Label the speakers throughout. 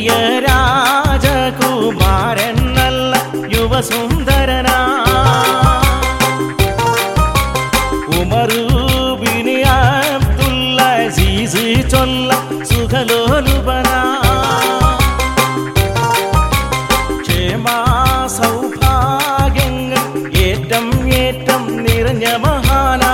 Speaker 1: രാജകുമാരൻ നല്ല യുവസുന്ദരനാ ഉമറൂബിന് അബ്ദുള്ള അസീസ് ചൊല്ല സുഖലോലുപനാ ക്ഷേമാ സൗഭാഗ്യങ്ങൾ ഏറ്റം ഏറ്റം നിറഞ്ഞ മഹാനാ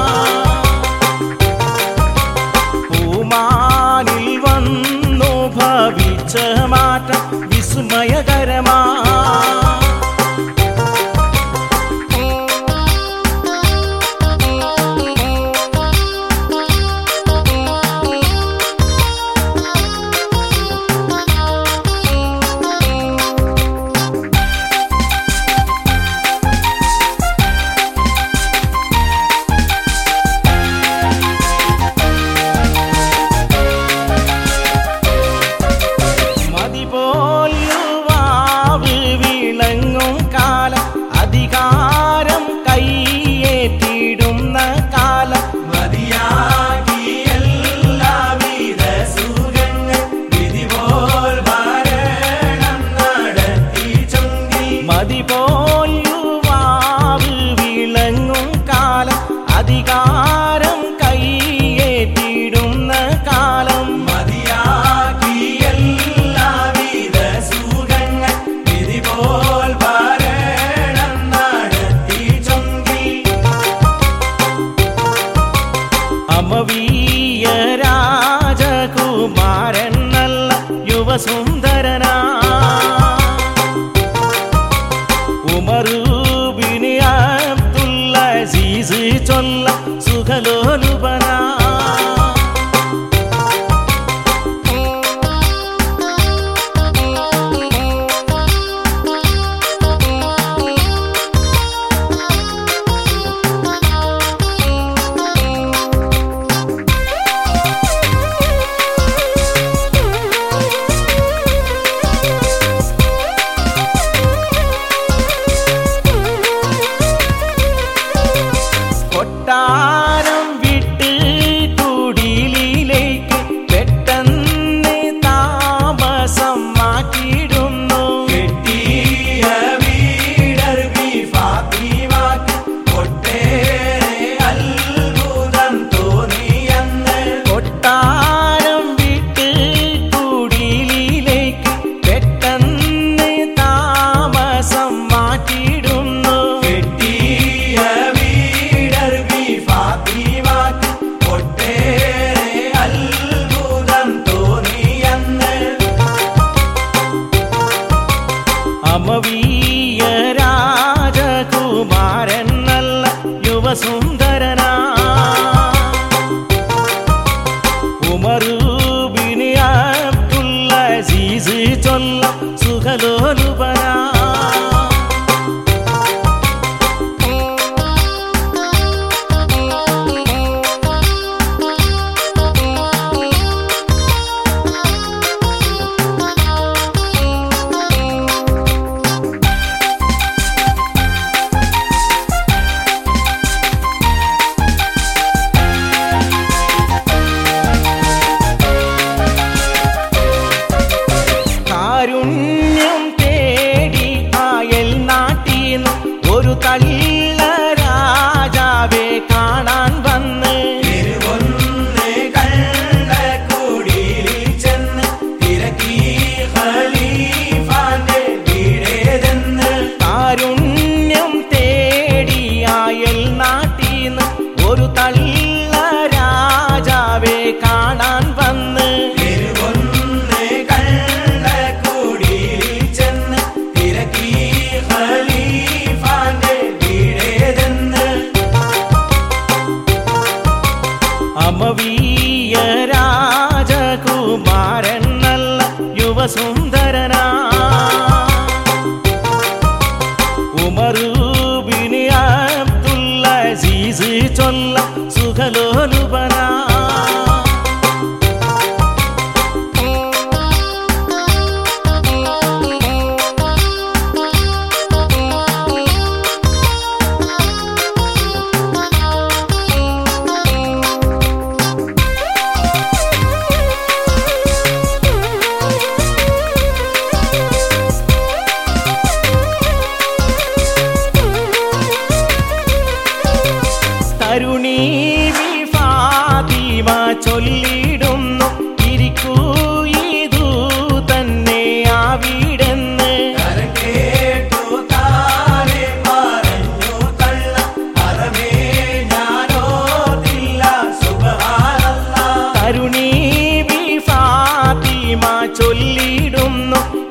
Speaker 1: പൂമാനിൽ വന്നു ഭവിച്ച മാറ്റം വിസ്മയകരമാ മതിപോൽ യുവാവ് വിളങ്ങും കാലം അധികാരം കൈയേറ്റിടുന്ന കാലം
Speaker 2: മതിയാക്കി എല്ലാവിധ സുഖങ്ങൾ വിധിപോൽ ഭരണം നടത്തി ചൊങ്കി
Speaker 1: മതിപോൽ യുവാവ് വിളങ്ങും കാലം അധികാരം കൈയേറ്റിടുന്ന കാലം
Speaker 2: മതിയാക്കി എല്ലാവിധ സുഖങ്ങൾ വിധിപോൽ ഭരണം നടത്തി ചൊങ്കി
Speaker 1: അമവീയ രാജകുമാരൻ നല്ല യുവസുന്ദരനാ ഉമറൂബിന് അബ്ദുള്ള അസീസ് ചൊല്ല സുഖലോലുപനാ കൊട്ടാരം വിട്ട് കുടിലിലേക്ക് പെട്ടെന്ന് താമസം മാറ്റിയിടുന്നു
Speaker 2: കെട്ടിയ വീടർവി ഫാത്തിമാക്ക് ഒട്ടേറെ അത്ഭുതം തോന്നിയെന്ന്
Speaker 1: കൊട്ടാരം വിട്ട് കുടിലിലേക്ക് പെട്ടെന്ന് താമസം മാറ്റിയിടുന്നു
Speaker 2: കെട്ടിയ വീടർവി ഫാത്തിമാക്ക് ഒട്ടേറെ അത്ഭുതം തോന്നിയെന്ന്
Speaker 1: അമവീയ രാജകുമാരൻ നല്ല യുവസുന്ദരനാ ഉമറൂബിന് അബ്ദുള്ള അസീസ് ചൊല്ല സുഖലോലുപനാ കാരുണ്യം തേടി അയൽ നാട്ടീന്ന് ഒരു തള്ള രാജാവെ കാണാൻ വന്ന്
Speaker 2: തിരുവൊന്ന് കണ്ട കുടിലിൽ ചെന്ന് തിരക്കി ഖലീഫാന്റെ വീടേതെന്ന്
Speaker 1: കാരുണ്യം തേടി അയൽ നാട്ടീന്ന് ഒരു തള്ള രാജാവെ കാണാൻ വന്ന്
Speaker 2: തിരുവൊന്ന് കണ്ട കുടിലിൽ ചെന്ന് തിരക്കി ഖലീഫാന്റെ വീടേതെന്ന്
Speaker 1: അമവീയ രാജകുമാരൻ നല്ല യുവസുന്ദരനാ ഉമറൂബിന് അബ്ദുള്ള അസീസ് ചൊല്ല സുഖലോലുപനാ തേടുന്നു